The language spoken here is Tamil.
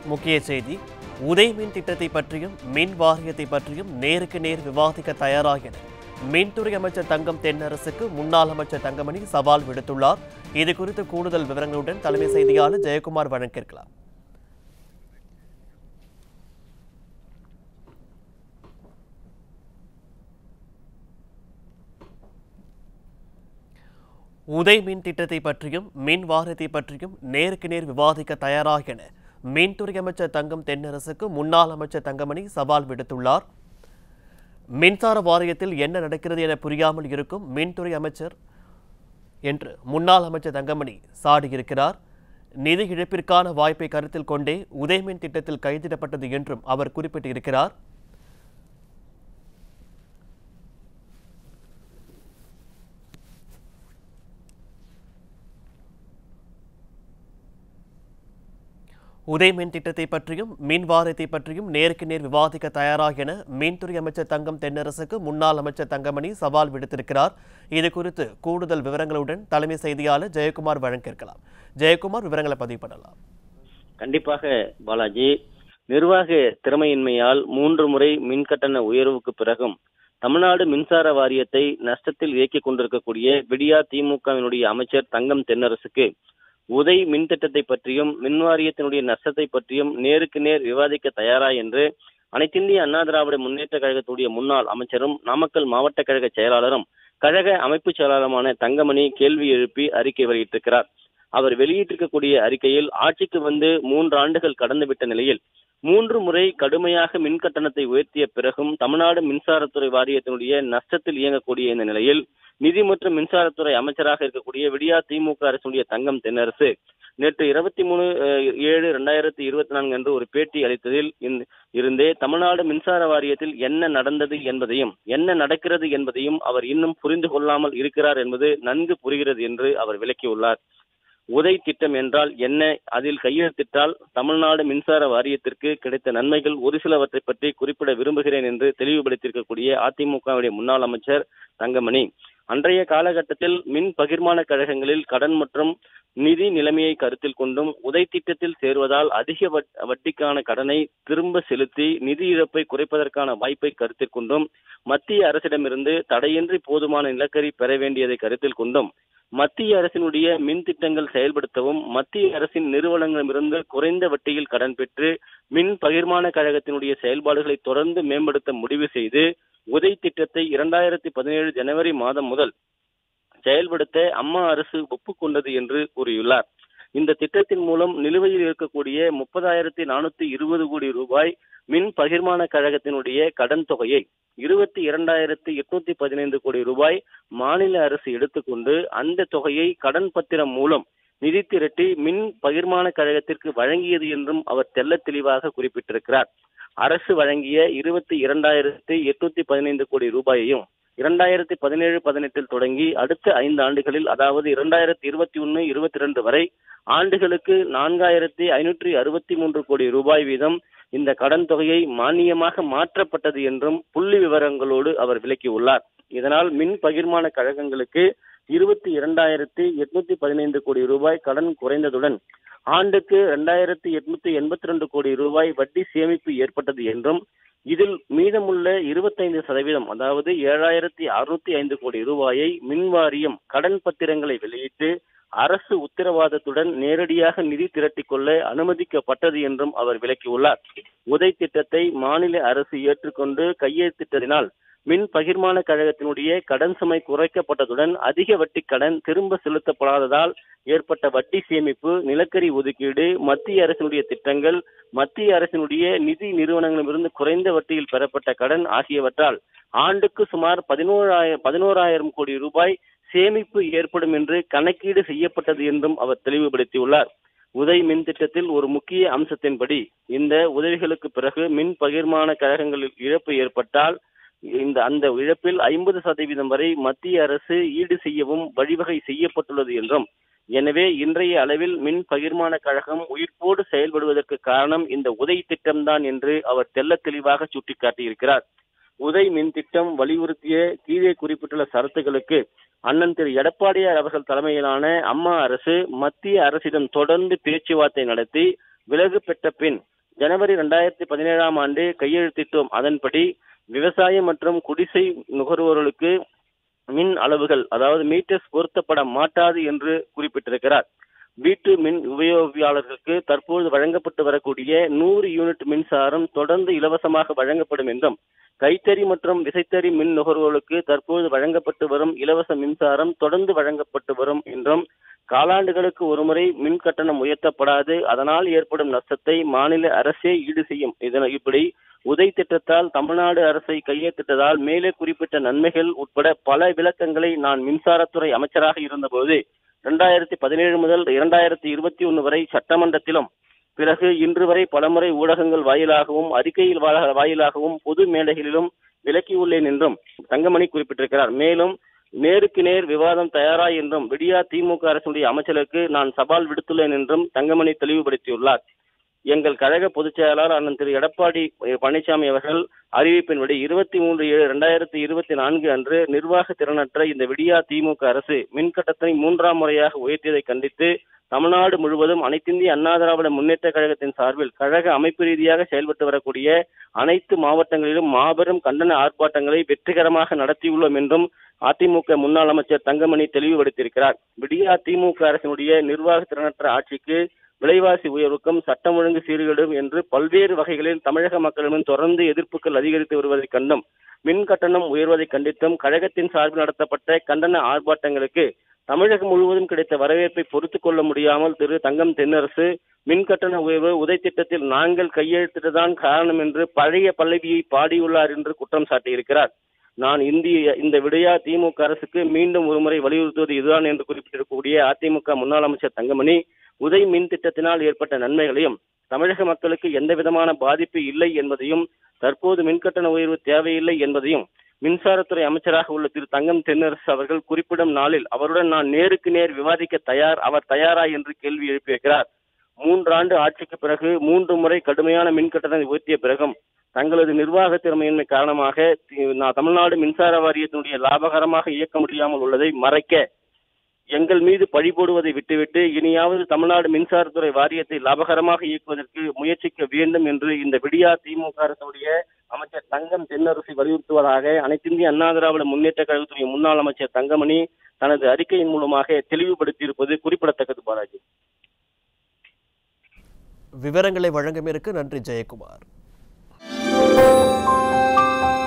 முக்கிய செய்தி உதய் மின் திட்டத்தை பற்றியும் மின் வாரியத்தை பற்றியும் நேருக்கு நேர் விவாதிக்க தயாராக என மின்துறை அமைச்சர் தங்கம் தென்னரசுக்கு முன்னாள் அமைச்சர் தங்கமணி சவால் விடுத்துள்ளார் இது குறித்து கூடுதல் விவரங்களுடன் தலைமை செய்தியாளர் ஜெயக்குமார் வழங்கியிருக்கலாம் உதய் மின் திட்டத்தை பற்றியும் மின் வாரியத்தை பற்றியும் நேருக்கு நேர் விவாதிக்க தயாராக என மின்துறை அமைச்சர் தங்கம் தென்னரசுக்கு முன்னாள் அமைச்சர் தங்கமணி சவால் விடுத்துள்ளார் மின்சார வாரியத்தில் என்ன நடக்கிறது என புரியாமல் இருக்கும் மின்துறை அமைச்சர் என்று முன்னாள் அமைச்சர் தங்கமணி சாடியிருக்கிறார் நிதி இழப்பிற்கான வாய்ப்பை கருத்தில் கொண்டே உதயமின் திட்டத்தில் கைதிடப்பட்டது என்றும் அவர் குறிப்பிட்டிருக்கிறார் உதய் மின் திட்டத்தை பற்றியும் மின் வாரியத்தை பற்றியும் நேருக்கு நேர் விவாதிக்க தயாராக என மின்துறை அமைச்சர் தங்கம் தென்னரசுக்கு முன்னாள் அமைச்சர் தங்கமணி சவால் விடுத்திருக்கிறார் இது குறித்து கூடுதல் விவரங்களுடன் தலைமை செய்தியாளர் ஜெயக்குமார் வழங்கியிருக்கலாம் ஜெயக்குமார் விவரங்களை பதிவு பண்ணலாம் கண்டிப்பாக பாலாஜி நிர்வாக திறமையின்மையால் மூன்று முறை மின் கட்டண உயர்வுக்கு பிறகும் தமிழ்நாடு மின்சார வாரியத்தை நஷ்டத்தில் இயக்கிக் கொண்டிருக்கக்கூடிய விடியா திமுகவினுடைய அமைச்சர் தங்கம் தென்னரசுக்கு உதய் மின் திட்டத்தை பற்றியும் மின் வாரியத்தினுடைய நஷ்டத்தை பற்றியும் நேருக்கு நேர் விவாதிக்க தயாரா என்று அனைத்திந்திய அண்ணா திராவிட முன்னேற்ற கழகத்துடைய முன்னாள் அமைச்சரும் நாமக்கல் மாவட்ட கழக செயலாளரும் கழக அமைப்பு செயலாளருமான தங்கமணி கேள்வி எழுப்பி அறிக்கை வெளியிட்டிருக்கிறார் அவர் வெளியிட்டிருக்கக்கூடிய அறிக்கையில் ஆட்சிக்கு வந்து மூன்று ஆண்டுகள் கடந்துவிட்ட நிலையில் மூன்று முறை கடுமையாக மின் கட்டணத்தை உயர்த்திய பிறகும் தமிழ்நாடு மின்சாரத்துறை வாரியத்தினுடைய நஷ்டத்தில் இயங்கக்கூடிய இந்த நிலையில் நிதி மற்றும் மின்சாரத்துறை அமைச்சராக இருக்கக்கூடிய விடியா திமுக அரசுடைய தங்கம் தென்னரசு நேற்று இருபத்தி மூணு ஏழு ரெண்டாயிரத்தி இருபத்தி நான்கு அன்று ஒரு பேட்டி அளித்ததில் இந்த- இருந்தே தமிழ்நாடு மின்சார வாரியத்தில் என்ன நடந்தது என்பதையும் என்ன நடக்கிறது என்பதையும் அவர் இன்னும் புரிந்து கொள்ளாமல் இருக்கிறார் என்பது நன்கு புரிகிறது என்று அவர் விளக்கியுள்ளார் உதய் திட்டம் என்றால் என்ன அதில் கையெழுத்திட்டால் தமிழ்நாடு மின்சார வாரியத்திற்கு கிடைத்த நன்மைகள் ஒரு சிலவற்றை பற்றி குறிப்பிட விரும்புகிறேன் என்று தெளிவுபடுத்தியிருக்கக்கூடிய அதிமுகவுடைய முன்னாள் அமைச்சர் தங்கமணி அன்றைய காலகட்டத்தில் மின் பகிர்மான கழகங்களில் கடன் மற்றும் நிதி நிலைமையை கருத்தில் கொண்டும் உதய் திட்டத்தில் சேர்வதால் அதிக வட்- வட்டிக்கான கடனை திரும்ப செலுத்தி நிதி இழப்பை குறைப்பதற்கான வாய்ப்பை கருத்தில் கொண்டும் மத்திய அரசிடமிருந்து தடையின்றி போதுமான நிலக்கரி பெற வேண்டியதை கருத்தில் கொண்டும் மத்திய அரசினுடைய மின் திட்டங்கள் செயல்படுத்தவும் மத்திய அரசின் நிறுவனங்களிடமிருந்து குறைந்த வட்டியில் கடன் பெற்று மின் பகிர்மான கழகத்தினுடைய செயல்பாடுகளை தொடர்ந்து மேம்படுத்த முடிவு செய்து உதய் திட்டத்தை இரண்டாயிரத்தி பதினேழு ஜனவரி மாதம் முதல் செயல்படுத்த அம்மா அரசு ஒப்புக்கொண்டது என்று கூறியுள்ளார் இந்த திட்டத்தின் மூலம் நிலுவையில் இருக்கக்கூடிய முப்பதாயிரத்தி நானூத்தி இருபது கோடி ரூபாய் மின் பகிர்மான கழகத்தினுடைய கடன் தொகையை இருபத்தி இரண்டாயிரத்தி எட்நூத்தி பதினைந்து கோடி ரூபாய் மாநில அரசு எடுத்துக்கொண்டு அந்த தொகையை கடன் பத்திரம் மூலம் நிதி திரட்டி மின் பகிர்மான கழகத்திற்கு வழங்கியது என்றும் அவர் தெள்ளத் தெளிவாக குறிப்பிட்டிருக்கிறார் அரசு வழங்கிய இருபத்தி இரண்டாயிரத்தி எட்நூத்தி பதினைந்து கோடி ரூபாயையும் இரண்டாயிரத்தி பதினேழு பதினெட்டில் தொடங்கி அடுத்த ஐந்து ஆண்டுகளில் அதாவது இரண்டாயிரத்தி இருபத்தி ஒன்னு இருபத்தி ரெண்டு வரை ஆண்டுகளுக்கு நான்காயிரத்தி ஐநூற்றி அறுபத்தி மூன்று கோடி ரூபாய் வீதம் இந்த கடன் தொகையை மானியமாக மாற்றப்பட்டது என்றும் புள்ளி விவரங்களோடு அவர் விளக்கியுள்ளார் இதனால் மின் பகிர்மான கழகங்களுக்கு இருபத்தி இரண்டாயிரத்தி எட்நூத்தி பதினைந்து கோடி ரூபாய் கடன் குறைந்ததுடன் ஆண்டுக்கு இரண்டாயிரத்தி எட்நூத்தி எண்பத்தி ரெண்டு கோடி ரூபாய் வட்டி சேமிப்பு ஏற்பட்டது என்றும் இதில் மீதமுள்ள இருபத்தைந்து சதவீதம் அதாவது ஏழாயிரத்தி அறுநூத்தி ஐந்து கோடி ரூபாயை மின்வாரியம் கடன் பத்திரங்களை வெளியிட்டு அரசு உத்தரவாதத்துடன் நேரடியாக நிதி திரட்டிக் கொள்ள அனுமதிக்கப்பட்டது என்றும் அவர் விளக்கியுள்ளார் உதய் திட்டத்தை மாநில அரசு ஏற்றுக்கொண்டு கையெழுத்திட்டதினால் மின் பகிர்மான கழகத்தினுடைய கடன் சுமை குறைக்கப்பட்டதுடன் அதிக வட்டி கடன் திரும்ப செலுத்தப்படாததால் ஏற்பட்ட வட்டி சேமிப்பு நிலக்கரி ஒதுக்கீடு மத்திய அரசினுடைய திட்டங்கள் மத்திய அரசினுடைய நிதி நிறுவனங்களிடமிருந்து குறைந்த வட்டியில் பெறப்பட்ட கடன் ஆகியவற்றால் ஆண்டுக்கு சுமார் பதினோராயிரம் பதினோராயிரம் கோடி ரூபாய் சேமிப்பு ஏற்படும் என்று கணக்கீடு செய்யப்பட்டது என்றும் அவர் தெளிவுபடுத்தியுள்ளார் உதய் மின் திட்டத்தில் ஒரு முக்கிய அம்சத்தின்படி இந்த உதவிகளுக்கு பிறகு மின் பகிர்மான கழகங்களில் இழப்பு ஏற்பட்டால் இந்த அந்த இழப்பில் ஐம்பது சதவீதம் வரை மத்திய அரசு ஈடு செய்யவும் வழிவகை செய்யப்பட்டுள்ளது என்றும் எனவே இன்றைய அளவில் மின் பகிர்மான கழகம் உயிர்ப்போடு செயல்படுவதற்கு காரணம் இந்த உதய் திட்டம்தான் என்று அவர் தெள்ளத் தெளிவாக சுட்டிக்காட்டியிருக்கிறார் உதய் மின் திட்டம் வலியுறுத்திய கீழே குறிப்பிட்டுள்ள சரத்துகளுக்கு அண்ணன் திரு எடப்பாடியார் அவர்கள் தலைமையிலான அம்மா அரசு மத்திய அரசிடம் தொடர்ந்து பேச்சுவார்த்தை நடத்தி விலகு பெற்ற பின் ஜனவரி இரண்டாயிரத்தி பதினேழாம் ஆண்டு கையெழுத்திட்டோம் அதன்படி விவசாயம் மற்றும் குடிசை நுகர்வோர்களுக்கு மின் அளவுகள் அதாவது மீட்டர்ஸ் பொருத்தப்பட மாட்டாது என்று குறிப்பிட்டிருக்கிறார் வீட்டு மின் உபயோகியாளர்களுக்கு தற்போது வழங்கப்பட்டு வரக்கூடிய நூறு யூனிட் மின்சாரம் தொடர்ந்து இலவசமாக வழங்கப்படும் என்றும் கைத்தறி மற்றும் விசைத்தறி மின் நுகர்வோர்களுக்கு தற்போது வழங்கப்பட்டு வரும் இலவச மின்சாரம் தொடர்ந்து வழங்கப்பட்டு வரும் என்றும் காலாண்டுகளுக்கு ஒருமுறை மின் கட்டணம் உயர்த்தப்படாது அதனால் ஏற்படும் நஷ்டத்தை மாநில அரசே ஈடு செய்யும் இதன இப்படி உதை திட்டத்தால் தமிழ்நாடு அரசை கையெழுத்திட்டதால் மேலே குறிப்பிட்ட நன்மைகள் உட்பட பல விளக்கங்களை நான் மின்சாரத்துறை அமைச்சராக இருந்தபோது இரண்டாயிரத்தி பதினேழு முதல் இரண்டாயிரத்தி இருபத்தி ஒன்று வரை சட்டமன்றத்திலும் பிறகு இன்று வரை பலமுறை ஊடகங்கள் வாயிலாகவும் அறிக்கையில் வா- வாயிலாகவும் பொது மேடைகளிலும் விளக்கியுள்ளேன் என்றும் தங்கமணி குறிப்பிட்டிருக்கிறார் மேலும் நேருக்கு நேர் விவாதம் தயாரா என்றும் விடியா திமுக அரசுடைய அமைச்சருக்கு நான் சவால் விடுத்துள்ளேன் என்றும் தங்கமணி தெளிவுபடுத்தியுள்ளார் எங்கள் கழக பொதுச் செயலாளர் அண்ணன் திரு எடப்பாடி பழனிசாமி அவர்கள் அறிவிப்பின்படி இருபத்தி மூன்று ஏழு இரண்டாயிரத்தி இருபத்தி நான்கு அன்று நிர்வாக திறனற்ற இந்த விடியா திமுக அரசு மின் கட்டணத்தை மூன்றாம் முறையாக உயர்த்தியதை கண்டித்து தமிழ்நாடு முழுவதும் அனைத்திந்திய அண்ணா திராவிட முன்னேற்ற கழகத்தின் சார்பில் கழக அமைப்பு ரீதியாக செயல்பட்டு வரக்கூடிய அனைத்து மாவட்டங்களிலும் மாபெரும் கண்டன ஆர்ப்பாட்டங்களை வெற்றிகரமாக நடத்தியுள்ளோம் என்றும் அதிமுக முன்னாள் அமைச்சர் தங்கமணி தெளிவுபடுத்தியிருக்கிறார் விடியா திமுக அரசினுடைய நிர்வாக திறனற்ற ஆட்சிக்கு விலைவாசி உயர்வுக்கும் சட்டம் ஒழுங்கு சீர்கேடும் என்று பல்வேறு வகைகளில் தமிழக மக்களிடம் தொடர்ந்து எதிர்ப்புகள் அதிகரித்து வருவதைக் கண்டும் மின் கட்டணம் உயர்வதைக் கண்டித்தும் கழகத்தின் சார்பில் நடத்தப்பட்ட கண்டன ஆர்ப்பாட்டங்களுக்கு தமிழகம் முழுவதும் கிடைத்த வரவேற்பை பொறுத்துக் கொள்ள முடியாமல் திரு தங்கம் தென்னரசு மின் கட்டண உயர்வு உதை திட்டத்தில் நாங்கள் கையெழுத்திட்டதான் காரணம் என்று பழைய பல்லவியை பாடியுள்ளார் என்று குற்றம் சாட்டியிருக்கிறார் நான் இந்திய இந்த விடையா திமுக அரசுக்கு மீண்டும் ஒருமுறை வலியுறுத்துவது இதுதான் என்று குறிப்பிட்டிருக்கக்கூடிய அதிமுக முன்னாள் அமைச்சர் தங்கமணி உதை மின் திட்டத்தினால் ஏற்பட்ட நன்மைகளையும் தமிழக மக்களுக்கு எந்த விதமான பாதிப்பு இல்லை என்பதையும் தற்போது மின்கட்டண உயர்வு தேவையில்லை என்பதையும் மின்சாரத்துறை அமைச்சராக உள்ள திரு தங்கம் தென்னரசு அவர்கள் குறிப்பிடும் நாளில் அவருடன் நான் நேருக்கு நேர் விவாதிக்க தயார் அவர் தயாரா என்று கேள்வி எழுப்பியிருக்கிறார் மூன்றாண்டு ஆட்சிக்கு பிறகு மூன்று முறை கடுமையான மின் கட்டணத்தை உயர்த்திய பிறகும் தங்களது நிர்வாக திறமையின்மை காரணமாக தி- நான் தமிழ்நாடு மின்சார வாரியத்தினுடைய லாபகரமாக இயக்க முடியாமல் உள்ளதை மறைக்க எங்கள் மீது பழி போடுவதை விட்டுவிட்டு இனியாவது தமிழ்நாடு மின்சாரத்துறை வாரியத்தை லாபகரமாக இயக்குவதற்கு முயற்சிக்க வேண்டும் என்று இந்த விடியா திமுக அரசுடைய அமைச்சர் தங்கம் தென்னரசு வலியுறுத்துவதாக அனைத்திந்திய அண்ணா திராவிட முன்னேற்ற கழகத்துடைய முன்னாள் அமைச்சர் தங்கமணி தனது அறிக்கையின் மூலமாக தெளிவுபடுத்தியிருப்பது குறிப்பிடத்தக்கது பாலாஜி விவரங்களை வழங்கமிருக்கு நன்றி ஜெயக்குமார்